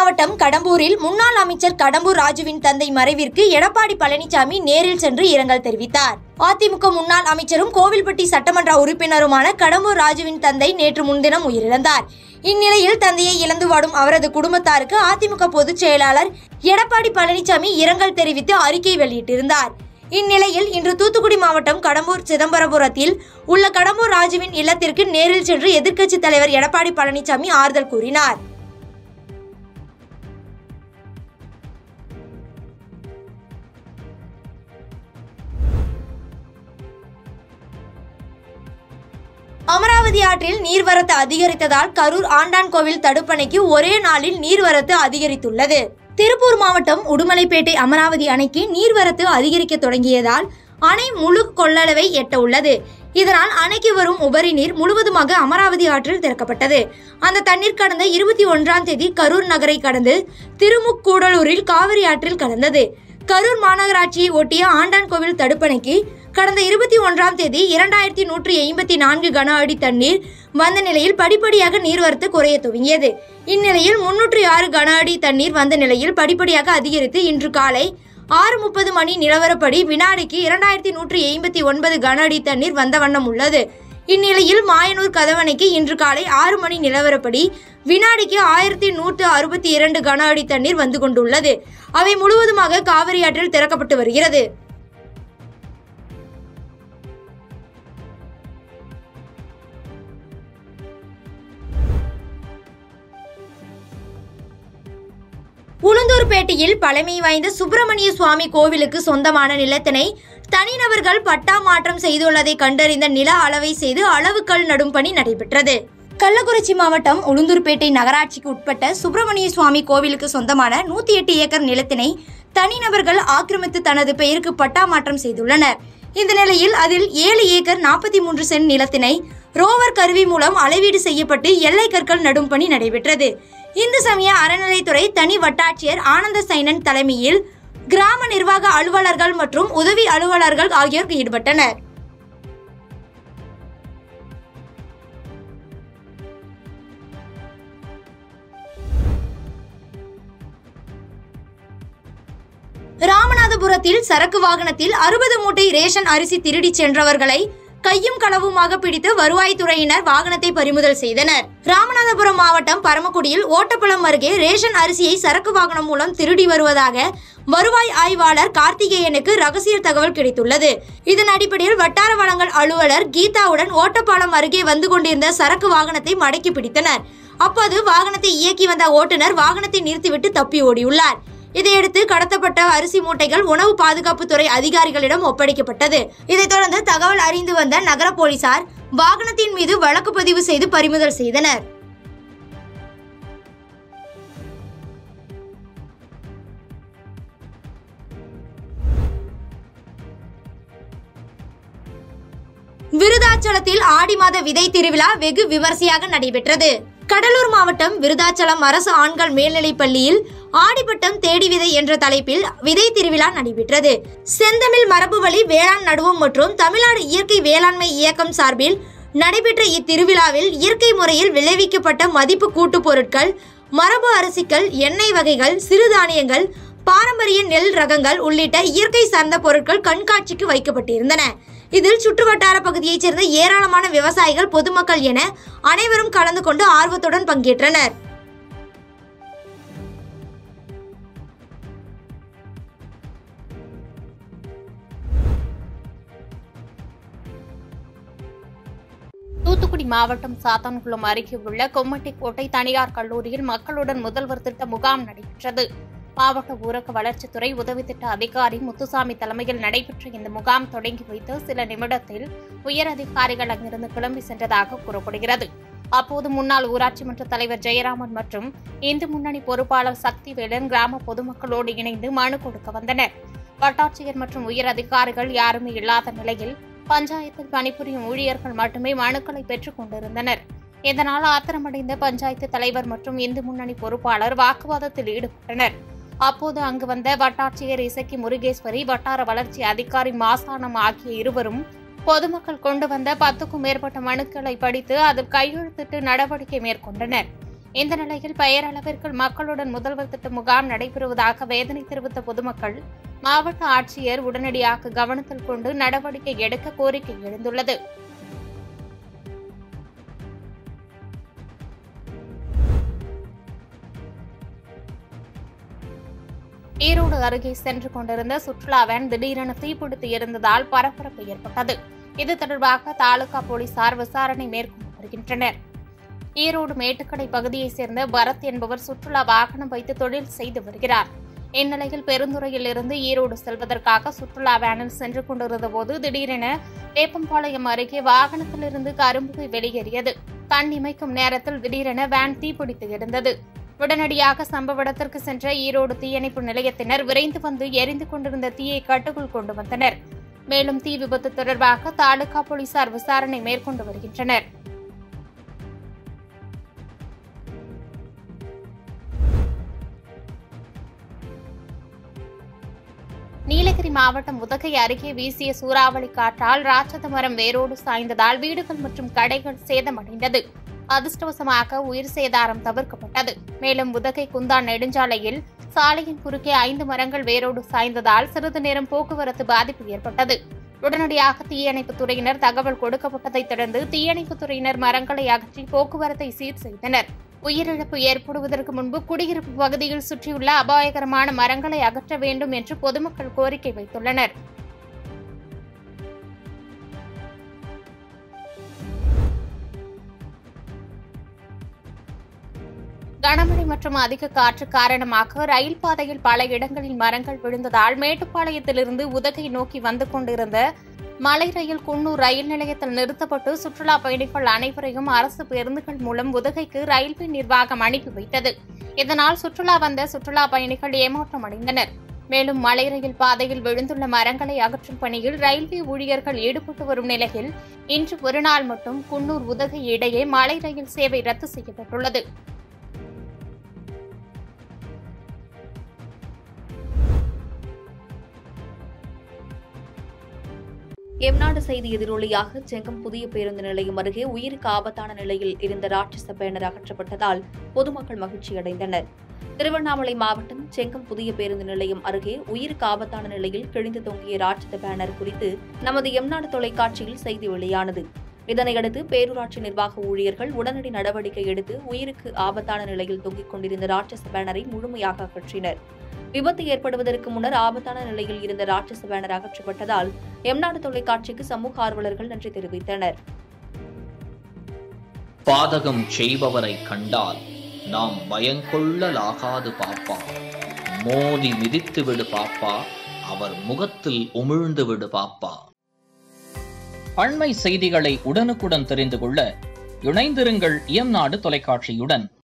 மாவட்டம் கடம்பூரில் முன்னாள் அமைச்சர் கடம்பூர் ராஜுவின் தந்தை மறைவிற்கு எடப்பாடி பழனிசாமி நேரில் சென்று இரங்கல் தெரிவித்தார் அதிமுக முன்னாள் அமைச்சரும் கோவில்பட்டி சட்டமன்ற உறுப்பினருமான கடம்பூர் ராஜுவின் தந்தை நேற்று முன்தினம் உயிரிழந்தார் இந்நிலையில் தந்தையை இழந்து வாடும் அவரது குடும்பத்தாருக்கு அதிமுக பொதுச் செயலாளர் எடப்பாடி பழனிசாமி இரங்கல் தெரிவித்து அறிக்கை வெளியிட்டிருந்தார் இந்நிலையில் இன்று தூத்துக்குடி மாவட்டம் கடம்பூர் சிதம்பரபுரத்தில் உள்ள கடம்பூர் ராஜுவின் இல்லத்திற்கு நேரில் சென்று எதிர்க்கட்சித் தலைவர் எடப்பாடி பழனிசாமி ஆறுதல் கூறினார் அமராவதி ஆற்றில் நீர்வரத்து அதிகரித்ததால் கரூர் ஆண்டான் கோவில் தடுப்பணைக்கு ஒரே நாளில் நீர்வரத்து அதிகரித்துள்ளது திருப்பூர் மாவட்டம் உடுமலைப்பேட்டை அமராவதி அணைக்கு நீர்வரத்து அதிகரிக்க தொடங்கியதால் அணை முழு கொள்ளளவை எட்ட உள்ளது இதனால் அணைக்கு வரும் உபரி நீர் முழுவதுமாக அமராவதி ஆற்றில் திறக்கப்பட்டது அந்த தண்ணீர் கடந்த இருபத்தி ஒன்றாம் தேதி கரூர் நகரை கடந்து திருமுக்கூடலூரில் காவிரி ஆற்றில் கலந்தது கரூர் மாநகராட்சியை ஒட்டிய ஆண்டான்கோவில் தடுப்பணைக்கு கடந்த இருபத்தி ஒன்றாம் தேதி இரண்டாயிரத்தி நூற்றி ஐம்பத்தி நான்கு கன அடி தண்ணீர் வந்த நிலையில் படிப்படியாக நீர்வரத்து குறைய துவங்கியது இந்நிலையில் முன்னூற்றி ஆறு கன அடி தண்ணீர் வந்த நிலையில் படிப்படியாக அதிகரித்து இன்று காலை ஆறு முப்பது மணி நிலவரப்படி வினாடிக்கு இரண்டாயிரத்தி நூற்றி ஐம்பத்தி ஒன்பது கன அடி தண்ணீர் வந்த வண்ணம் உள்ளது இந்நிலையில் மாயனூர் கதவணைக்கு இன்று காலை ஆறு மணி நிலவரப்படி வினாடிக்கு ஆயிரத்தி நூற்று அறுபத்தி இரண்டு கன அடி தண்ணீர் வந்து கொண்டுள்ளது அவை முழுவதுமாக காவிரி ஆற்றில் திறக்கப்பட்டு வருகிறது உளுந்தூர்பேட்டையில் பழமை வாய்ந்த சுப்பிரமணிய சுவாமி கோவிலுக்கு சொந்தமான நிலத்தினை தனிநபர்கள் பட்டா மாற்றம் செய்துள்ளதை கண்டறிந்த நில அளவை செய்து அளவுக்கல் நடும் பணி நடைபெற்றது கள்ளக்குறிச்சி மாவட்டம் உளுந்தூர்பேட்டை நகராட்சிக்கு உட்பட்ட சுப்பிரமணிய சுவாமி கோவிலுக்கு சொந்தமான நூத்தி எட்டு ஏக்கர் நிலத்தினை தனிநபர்கள் ஆக்கிரமித்து தனது பெயருக்கு பட்டா மாற்றம் செய்துள்ளனர் இந்த நிலையில் அதில் ஏழு ஏக்கர் நாற்பத்தி மூன்று சென்ட் நிலத்தினை ரோவர் கருவி மூலம் அளவீடு செய்யப்பட்டு எல்லை கற்கள் நடும் பணி நடைபெற்றது இந்து சமய அறநிலைத்துறை தனி வட்டாட்சியர் ஆனந்த சைனன் தலைமையில் கிராம நிர்வாக அலுவலர்கள் மற்றும் உதவி அலுவலர்கள் ஆகியோர் ஈடுபட்டனர் ராமநாதபுரத்தில் சரக்கு வாகனத்தில் அறுபது மூட்டை ரேஷன் அரிசி திருடிச் சென்றவர்களை கையும் களவுமாக பிடித்து வருவாய்த்துறையினர் வாகனத்தை பறிமுதல் செய்தனர் ராமநாதபுரம் மாவட்டம் பரமக்குடியில் ஓட்டப்பழம் அருகே ரேஷன் அரிசியை சரக்கு வாகனம் மூலம் திருடி வருவதாக வருவாய் ஆய்வாளர் கார்த்திகேயனுக்கு ரகசிய தகவல் கிடைத்துள்ளது இதன் அடிப்படையில் வட்டார வளங்கள் அலுவலர் கீதாவுடன் ஓட்டப்பாலம் அருகே வந்து கொண்டிருந்த சரக்கு வாகனத்தை மடக்கி பிடித்தனர் அப்போது வாகனத்தை இயக்கி வந்த ஓட்டுநர் வாகனத்தை நிறுத்திவிட்டு தப்பி ஓடியுள்ளார் இதையடுத்து கடத்தப்பட்ட அரிசி மூட்டைகள் உணவு பாதுகாப்புத்துறை அதிகாரிகளிடம் ஒப்படைக்கப்பட்டது இதைத் தொடர்ந்து தகவல் அறிந்து வந்த நகர போலீசார் வாகனத்தின் மீது வழக்கு பதிவு செய்து பறிமுதல் செய்தனர் விருதாச்சலத்தில் ஆடி மாத விதை திருவிழா வெகு விமர்சையாக நடைபெற்றது கடலூர் மாவட்டம் விருதாச்சலம் அரசு ஆண்கள் மேல்நிலைப் பள்ளியில் ஆடிப்பட்டம் தேடி விதை என்ற தலைப்பில் விதை திருவிழா நடைபெற்றது செந்தமிழ் மரபு வழி வேளாண் நடுவம் மற்றும் தமிழ்நாடு இயற்கை வேளாண்மை இயக்கம் சார்பில் நடைபெற்ற இத்திருவிழாவில் இயற்கை முறையில் விளைவிக்கப்பட்ட மதிப்பு கூட்டுப் பொருட்கள் மரபு அரிசிகள் எண்ணெய் வகைகள் சிறுதானியங்கள் பாரம்பரிய நெல் ரகங்கள் உள்ளிட்ட இயற்கை சார்ந்த பொருட்கள் கண்காட்சிக்கு வைக்கப்பட்டிருந்தன இதில் சுற்றுவட்டார பகுதியைச் சேர்ந்த ஏராளமான விவசாயிகள் பொதுமக்கள் என அனைவரும் கலந்து கொண்டு ஆர்வத்துடன் பங்கேற்றனர் தூத்துக்குடி மாவட்டம் சாத்தான்குளம் அருகே உள்ள கொம்மட்டிக்கோட்டை தனியார் கல்லூரியில் மக்களுடன் முதல்வர் திட்ட முகாம் நடைபெற்றது மாவட்ட ஊரக வளர்ச்சித்துறை உதவி திட்ட அதிகாரி முத்துசாமி தலைமையில் நடைபெற்ற இந்த முகாம் தொடங்கி வைத்து சில நிமிடத்தில் உயர் அதிகாரிகள் அங்கிருந்து கிளம்பி சென்றதாக கூறப்படுகிறது அப்போது முன்னாள் ஊராட்சி மன்ற தலைவர் ஜெயராமன் மற்றும் இந்து முன்னணி பொறுப்பாளர் சக்திவேலன் கிராம பொதுமக்களோடு இணைந்து மனு கொடுக்க வந்தனர் வட்டாட்சியர் மற்றும் உயர் அதிகாரிகள் யாருமே இல்லாத நிலையில் பஞ்சாயத்தில் பணிபுரியும் ஊழியர்கள் மட்டுமே மனுக்களை பெற்றுக் கொண்டிருந்தனர் இதனால் ஆத்திரமடைந்த பஞ்சாயத்து தலைவர் மற்றும் இந்து முன்னணி பொறுப்பாளர் வாக்குவாதத்தில் ஈடுபட்டனர் அப்போது அங்கு வந்த வட்டாட்சியர் இசக்கி முருகேஸ்வரி வட்டார வளர்ச்சி அதிகாரி மாசானம் ஆகிய இருவரும் பொதுமக்கள் கொண்டு வந்த பத்துக்கும் மேற்பட்ட மனுக்களை படித்து அதில் கையெழுத்திட்டு நடவடிக்கை மேற்கொண்டனர் இந்த நிலையில் பெயரளவிற்கு மக்களுடன் முதல்வர் திட்ட முகாம் நடைபெறுவதாக வேதனை தெரிவித்த பொதுமக்கள் மாவட்ட ஆட்சியர் உடனடியாக கவனத்தில் கொண்டு நடவடிக்கை எடுக்க கோரிக்கை எழுந்துள்ளது ஈரோடு அருகே சென்று கொண்டிருந்த சுற்றுலா வேன் திடீரென தீப்பிடித்து எரிந்ததால் பரபரப்பு ஏற்பட்டது இது தொடர்பாக தாலுகா போலீசார் விசாரணை மேற்கொண்டு வருகின்றனர் ஈரோடு மேட்டுக்கடை பகுதியைச் சேர்ந்த பரத் என்பவர் சுற்றுலா வாகனம் வைத்து தொழில் செய்து வருகிறார் இந்நிலையில் பெருந்துறையில் இருந்து ஈரோடு செல்வதற்காக சுற்றுலா வேனில் சென்று கொண்டிருந்த போது திடீரென வேப்பம்பாளையம் அருகே வாகனத்திலிருந்து கரும்புகை வெளியேறியது கண் இமைக்கும் நேரத்தில் திடீரென வேன் தீப்பிடித்து எரிந்தது உடனடியாக சம்பவ இடத்திற்கு சென்ற ஈரோடு தீயணைப்பு நிலையத்தினர் விரைந்து வந்து எரிந்து கொண்டிருந்த தீயை கட்டுக்குள் கொண்டு வந்தனர் மேலும் தீ விபத்து தொடர்பாக தாலுகா போலீசார் விசாரணை மேற்கொண்டு வருகின்றனர் நீலகிரி மாவட்டம் உதகை அருகே வீசிய சூறாவளி காற்றால் ராட்சத மரம் வேரோடு சாய்ந்ததால் வீடுகள் மற்றும் கடைகள் சேதமடைந்தது அதிர்ஷ்டவசமாக உயிர் சேதாரம் தவிர்க்கப்பட்டது மேலும் உதகை குந்தா நெடுஞ்சாலையில் சாலையின் குறுக்கே ஐந்து மரங்கள் வேரோடு சாய்ந்ததால் சிறிது நேரம் போக்குவரத்து பாதிப்பு ஏற்பட்டது உடனடியாக தீயணைப்புத் துறையினர் தகவல் கொடுக்கப்பட்டதைத் தொடர்ந்து தீயணைப்புத் துறையினர் மரங்களை அகற்றி போக்குவரத்தை சீர் செய்தனர் உயிரிழப்பு ஏற்படுவதற்கு முன்பு குடியிருப்பு பகுதியில் சுற்றியுள்ள அபாயகரமான மரங்களை அகற்ற வேண்டும் என்று பொதுமக்கள் கோரிக்கை வைத்துள்ளனர் கனமழை மற்றும் அதிக காற்று காரணமாக ரயில் பாதையில் பல இடங்களில் மரங்கள் விழுந்ததால் மேட்டுப்பாளையத்திலிருந்து உதகை நோக்கி வந்து கொண்டிருந்த மலை ரயில் குன்னூர் ரயில் நிலையத்தில் நிறுத்தப்பட்டு சுற்றுலா பயணிகள் அனைவரையும் அரசு பேருந்துகள் மூலம் உதகைக்கு ரயில்வே நிர்வாகம் அனுப்பி வைத்தது இதனால் சுற்றுலா வந்த சுற்றுலா பயணிகள் ஏமாற்றம் அடைந்தனர் மேலும் மலை ரயில் பாதையில் விழுந்துள்ள மரங்களை அகற்றும் பணியில் ரயில்வே ஊழியர்கள் ஈடுபட்டு வரும் நிலையில் இன்று ஒருநாள் மட்டும் குன்னூர் உதகை இடையே மலை ரயில் சேவை ரத்து செய்யப்பட்டுள்ளது எம்நாடு செய்தி எதிரொலியாக செங்கம் புதிய பேருந்து நிலையம் அருகே உயிருக்கு ஆபத்தான நிலையில் இருந்த ராட்சச பேனர் அகற்றப்பட்டதால் பொதுமக்கள் மகிழ்ச்சியடைந்தனர் திருவண்ணாமலை மாவட்டம் செங்கம் புதிய பேருந்து நிலையம் அருகே உயிருக்கு ஆபத்தான நிலையில் கிழிந்து தொங்கிய ராட்சத பேனர் குறித்து நமது எம்நாடு தொலைக்காட்சியில் செய்தி வெளியானது இதனையடுத்து பேரூராட்சி நிர்வாக ஊழியர்கள் உடனடி நடவடிக்கை எடுத்து உயிருக்கு ஆபத்தான நிலையில் தொங்கிக் கொண்டிருந்த ராட்சச பேனரை முழுமையாக அகற்றினர் விபத்து ஏற்படுவதற்கு முன்னர் ஆபத்தான நிலையில் இருந்த ராட்சச பேனர் அகற்றப்பட்டதால் எம்நாடு தொலைக்காட்சிக்கு சமூக ஆர்வலர்கள் நன்றி தெரிவித்தனர் பாதகம் செய்பவரை கண்டால் நாம் பயங்கொள்ளலாகாது பாப்பா மோதி மிதித்து விடு பாப்பா அவர் முகத்தில் உமிழ்ந்து விடு பாப்பா அண்மை செய்திகளை உடனுக்குடன் தெரிந்து கொள்ள இணைந்திருங்கள் எம் நாடு தொலைக்காட்சியுடன்